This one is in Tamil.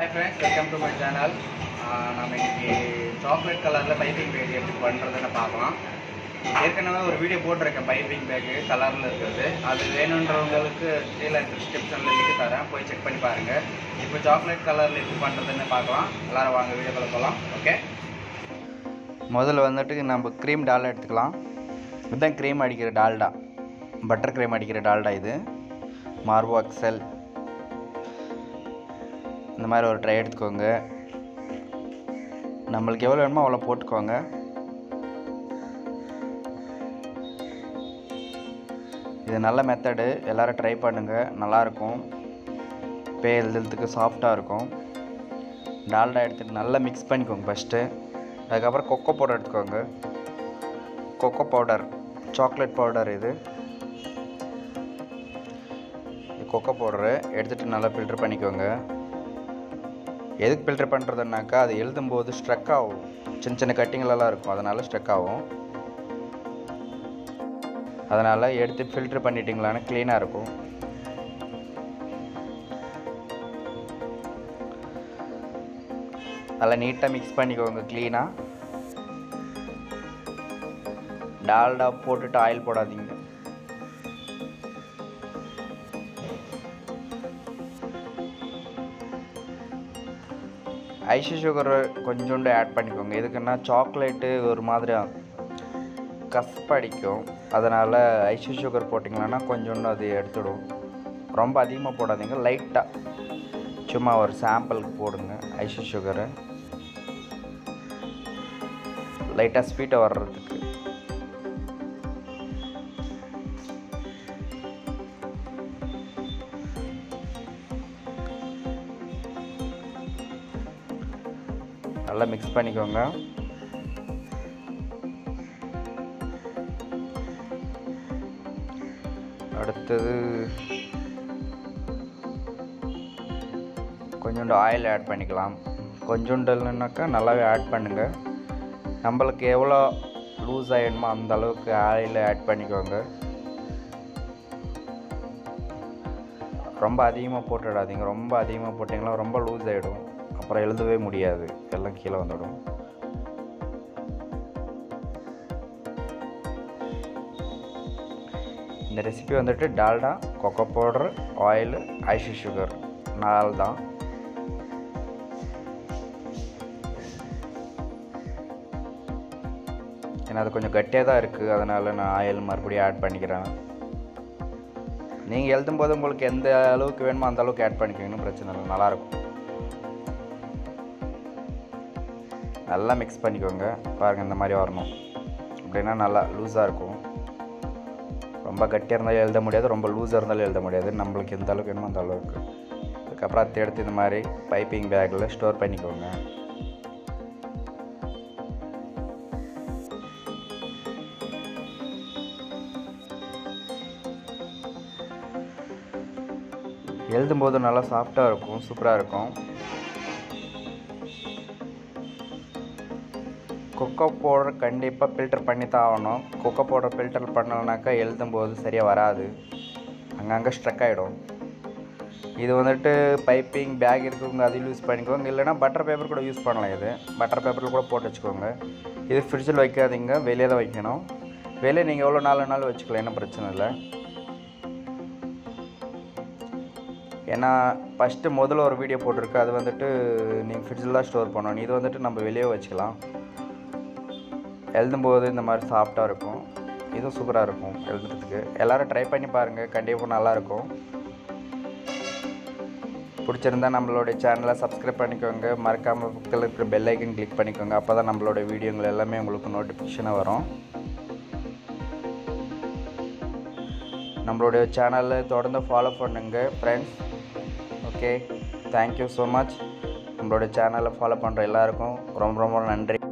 hi friends welcome to my channel நம்ம இன்னைக்கு சாக்லேட் கலரில் பைப்பிங் பேக் எப்படி பண்ணுறதுன்னு பார்க்கலாம் ஏற்கனவே ஒரு வீடியோ போட்டிருக்கேன் பைப்பிங் பேக்கு கலரில் இருக்கிறது அது வேணுன்றவங்களுக்கு கீழே டிஸ்கிரிப்ஷனில் லிங்க் தரேன் போய் செக் பண்ணி பாருங்கள் இப்போ சாக்லேட் கலரில் எப்படி பண்ணுறதுன்னு பார்க்கலாம் எல்லாரும் வாங்க வீடியோக்குள்ள போகலாம் ஓகே முதல்ல வந்துட்டு நம்ம க்ரீம் டால்டா எடுத்துக்கலாம் இதுதான் க்ரீம் அடிக்கிற டால்டா பட்டர் க்ரீம் அடிக்கிற டால்டா இது மார்போ எக்ஸல் இந்த மாதிரி ஒரு ட்ரை எடுத்துக்கோங்க நம்மளுக்கு எவ்வளோ வேணுமோ அவ்வளோ போட்டுக்கோங்க இது நல்ல மெத்தடு எல்லோரும் ட்ரை பண்ணுங்கள் நல்லாயிருக்கும் பே எழுதுறதுக்கு சாஃப்டாக இருக்கும் டால்டா எடுத்துகிட்டு நல்லா மிக்ஸ் பண்ணிக்கோங்க ஃபஸ்ட்டு அதுக்கப்புறம் கொக்கோ பவுடர் எடுத்துக்கோங்க கொக்கோ பவுடர் சாக்லேட் பவுடர் இது கொக்கோ பவுடரு எடுத்துகிட்டு நல்லா ஃபில்டர் பண்ணிக்கோங்க எதுக்கு ஃபில்டர் பண்ணுறதுனாக்கா அது எழுதும்போது ஸ்ட்ரக் ஆகும் சின்ன சின்ன கட்டிங்களெல்லாம் இருக்கும் அதனால் ஸ்ட்ரக் ஆகும் அதனால் எடுத்து ஃபில்டர் பண்ணிட்டீங்களான்னு க்ளீனாக இருக்கும் நல்லா நீட்டாக மிக்ஸ் பண்ணிக்கோங்க க்ளீனாக டால்டா போட்டுட்டு ஆயில் போடாதீங்க ஐஸ் சுகர் கொஞ்சோண்டு ஆட் பண்ணிக்கோங்க எதுக்குன்னா சாக்லேட்டு ஒரு மாதிரி கசப்படிக்கும் அதனால் ஐஸ் சுகர் போட்டிங்கன்னா கொஞ்சோண்டு அது எடுத்துடும் ரொம்ப அதிகமாக போடாதீங்க லைட்டாக சும்மா ஒரு சாம்பிளுக்கு போடுங்க ஐஸ் சுகரை லைட்டாக ஸ்வீட்டை வர்றதுக்கு நல்லா மிக்ஸ் பண்ணிக்கோங்க அடுத்தது கொஞ்சோண்டு ஆயில் ஆட் பண்ணிக்கலாம் கொஞ்சோண்டு இல்லைனாக்கா நல்லாவே ஆட் பண்ணுங்கள் நம்மளுக்கு எவ்வளோ லூஸ் ஆகிடுமோ அந்த அளவுக்கு ஆயில் ஆட் பண்ணிக்கோங்க ரொம்ப அதிகமாக போட்டுடாதீங்க ரொம்ப அதிகமாக போட்டிங்கன்னா ரொம்ப லூஸ் ஆகிடும் அப்புறம் எழுதவே முடியாது எல்லாம் கீழே வந்துடும் இந்த ரெசிபி வந்துட்டு Dalda cocoa powder oil ice sugar நாலு தான் ஏன்னா அது கொஞ்சம் கட்டியாக தான் இருக்குது அதனால் நான் ஆயில் மறுபடியும் ஆட் பண்ணிக்கிறேன் நீங்கள் எழுதும் போது உங்களுக்கு எந்த அளவுக்கு வேணுமோ அந்த அளவுக்கு ஆட் பண்ணிக்கிங்கன்னு பிரச்சனை இல்லை நல்லாயிருக்கும் நல்லா மிக்ஸ் பண்ணிக்கோங்க பாருங்கள் இந்த மாதிரி வரணும் அப்படின்னா நல்லா லூஸாக இருக்கும் ரொம்ப கட்டியாக இருந்தாலும் எழுத முடியாது ரொம்ப லூஸாக இருந்தாலும் எழுத முடியாது நம்மளுக்கு எந்த அளவுக்கு வேணுமோ அந்த அளவுக்கு அதுக்கப்புறம் அதை எடுத்து இந்த மாதிரி பைப்பிங் பேக்கில் ஸ்டோர் பண்ணிக்கோங்க எழுதும்போது நல்லா சாஃப்டாக இருக்கும் சூப்பராக இருக்கும் கொக்கோ பவுடர் கண்டிப்பாக ஃபில்டர் பண்ணி தான் ஆகணும் கொக்கோ பவுடர் ஃபில்டர் பண்ணலனாக்கா எழுதும்போது சரியாக வராது அங்கங்கே ஸ்ட்ரக் ஆகிடும் இது வந்துட்டு பைப்பிங் பேக் இருக்கவங்க அதில் யூஸ் பண்ணிக்கோங்க இல்லைனா பட்டர் பேப்பர் கூட யூஸ் பண்ணலாம் இது பட்டர் பேப்பரில் கூட போட்டு வச்சுக்கோங்க இது ஃப்ரிட்ஜில் வைக்காதீங்க வெளியே தான் வைக்கணும் வெளியே நீங்கள் எவ்வளோ நாலு நாள் வச்சுக்கலாம் என்ன பிரச்சனை இல்லை ஏன்னா ஃபஸ்ட்டு முதல்ல ஒரு வீடியோ போட்டிருக்கு அது வந்துட்டு நீங்கள் ஃப்ரிட்ஜில் தான் ஸ்டோர் பண்ணணும் இது வந்துட்டு நம்ம வெளியே வச்சுக்கலாம் எழுதும்போது இந்த மாதிரி சாஃப்டாக இருக்கும் இதுவும் சூப்பராக இருக்கும் எழுதுறதுக்கு எல்லோரும் ட்ரை பண்ணி பாருங்கள் கண்டிப்பாக நல்லாயிருக்கும் பிடிச்சிருந்தா நம்மளுடைய சேனலை சப்ஸ்கிரைப் பண்ணிக்கோங்க மறக்காமல் பக்கத்தில் இருக்கிற பெல் ஐக்கன் கிளிக் பண்ணிக்கோங்க அப்போ தான் நம்மளோட வீடியோங்கள் எல்லாமே உங்களுக்கு நோட்டிஃபிகேஷனாக வரும் நம்மளுடைய சேனலை தொடர்ந்து ஃபாலோ பண்ணுங்கள் friends okay thank you so much நம்மளோட சேனலை ஃபாலோ பண்ணுற எல்லாருக்கும் ரொம்ப ரொம்ப நன்றி